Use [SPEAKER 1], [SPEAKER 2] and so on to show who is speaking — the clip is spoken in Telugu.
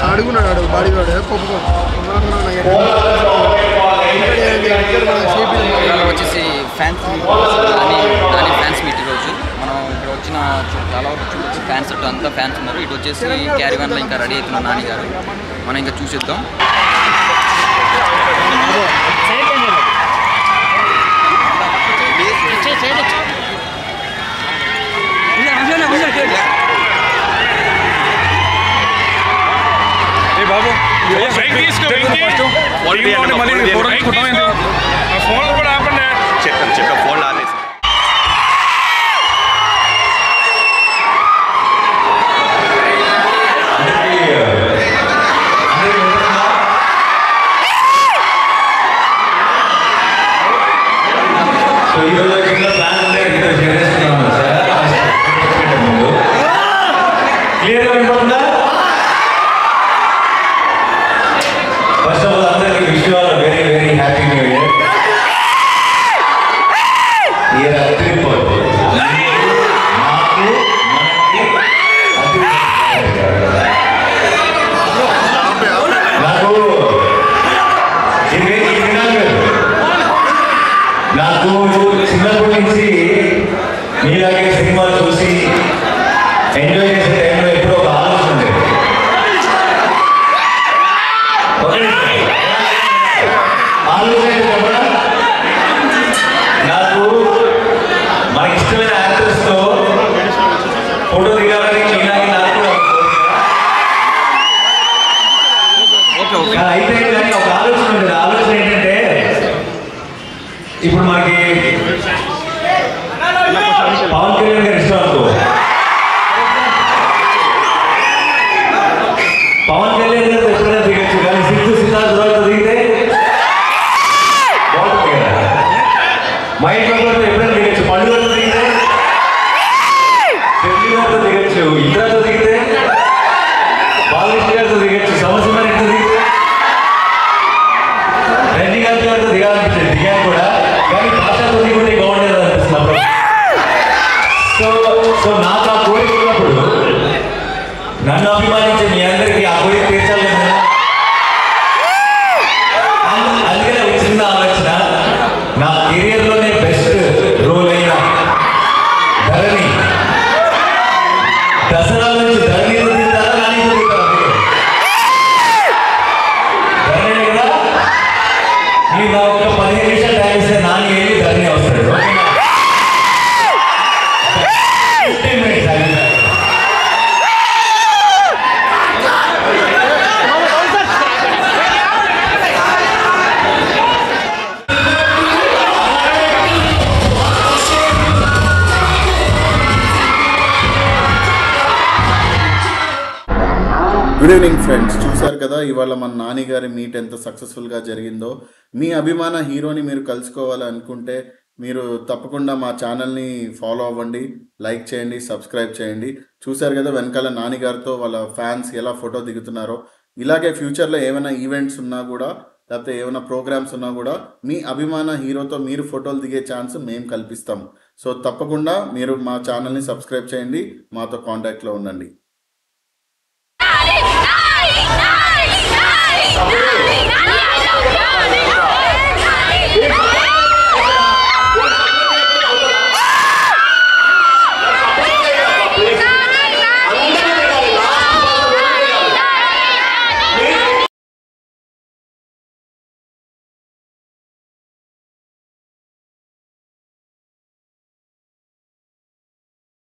[SPEAKER 1] అడుగున్నాడు అడుగు బాడీ వాడు పప్పు
[SPEAKER 2] ఇవాళ వచ్చేసి ఫ్యాన్స్ మీట్ దాని దాని ఫ్యాన్స్ మీట్ ఈరోజు మనం ఇక్కడ వచ్చిన చూ- చాలా వరకు చూడొచ్చు ఫ్యాన్స్ అటు అంతా ఫ్యాన్స్ ఉన్నారు ఇటు వచ్చేసి క్యారీ వన్లో ఇంకా రెడీ అవుతున్నారు నాని గారు మనం ఇంకా చూసేద్దాం
[SPEAKER 3] ఫోన్ కూడా ఆపండి
[SPEAKER 4] చెప్పాను చెప్పా ఫోన్ ఆపేసి
[SPEAKER 5] సో ఈరోజు చిన్న ప్లాన్ ఉంటే ఇక్కడ చేసేస్తున్నాము సార్ ముందు క్లియర్గా వినపడుతుందా ఫస్ట్ ఆఫ్ ఆల్ అందరికీ wish you all very very happy new year year అదిరిపోతుంది నాకు మనకి నాకు ఇది ఇది వినాలి కదా నాకు చిన్నప్పటి నుంచి మీలాగే సినిమా చూసి ఎంజాయ్ చేసే టైంలో ఎప్పుడో ఒక ఆలోచన ఉండేది ఒక నిమిషం. ఆలోచన ఏంటో చెప్పనా? నాకు మనకి ఇష్టమైన యాక్టర్స్ తో ఫోటో దిగాలని మీలాగే నాకు కూడా ఒక కోరిక. కానీ అయితే కానీ ఒక ఆలోచన ఉండేది ఆలోచన ఏంటంటే ఇప్పుడు మనకి పవన్ కళ్యాణ్ గారు ఇష్టం అనుకో పవన్ కళ్యాణ్ గారు ఎప్పుడైనా దిగచ్చు కానీ సిద్ధు సిద్ధార్థ రావుతో దిగితే బాగుంటుంది కదా మైండ్ బాబుతో ఎప్పుడైనా దిగచ్చు పండుగతో దిగితే పెళ్లి గారితో దిగచ్చు ఇంద్రాతో దిగితే బాలకృష్ణ గారితో దిగచ్చు సమసింహారెడ్డితో దిగితే రజనీకాంత్ గారితో దిగాలనిపించింది దిగాను కూడా కానీ భాషతో దిగుంటే బాగుండేది అనిపిస్తుంది అప్పుడు సో సో నాకు ఆ కోరిక ఉన్నప్పుడు నన్ను అభిమానించే మీ అందరికీ ఆ కోరిక తీర్చాలి కదా అందు- అందుకనే ఒక చిన్న ఆలోచన నా కెరియర్లోనే బెస్ట్ రోల్ అయిన ధరణి దసరా నుంచి ధరణి తింటారా నాని తింటారా మీరు? ధరణి కదా మీరు నా ఒక్క పదిహేను నిమిషాలు టైం ఇస్తే నాని వెళ్ళి ధరణి వస్తాడు ఓకేనా? 15 minutes I will try.
[SPEAKER 6] Good evening friends చూశారు కదా ఇవాళ మన నాని గారి మీట్ ఎంత సక్సెస్ఫుల్గా జరిగిందో మీ అభిమాన హీరోని మీరు కలుసుకోవాలనుకుంటే మీరు తప్పకుండా మా ఛానల్ని ఫాలో అవ్వండి లైక్ చేయండి సబ్స్క్రైబ్ చేయండి చూశారు కదా వెనకాల నాని గారితో వాళ్ళ ఫ్యాన్స్ ఎలా ఫోటో దిగుతున్నారో ఇలాగే ఫ్యూచర్లో ఏమైనా ఈవెంట్స్ ఉన్నా కూడా లేకపోతే ఏమైనా ప్రోగ్రామ్స్ ఉన్నా కూడా మీ అభిమాన హీరోతో మీరు ఫోటోలు దిగే ఛాన్స్ మేము కల్పిస్తాం సో తప్పకుండా మీరు మా ఛానల్ని సబ్స్క్రైబ్ చేయండి మాతో కాంటాక్ట్లో ఉండండి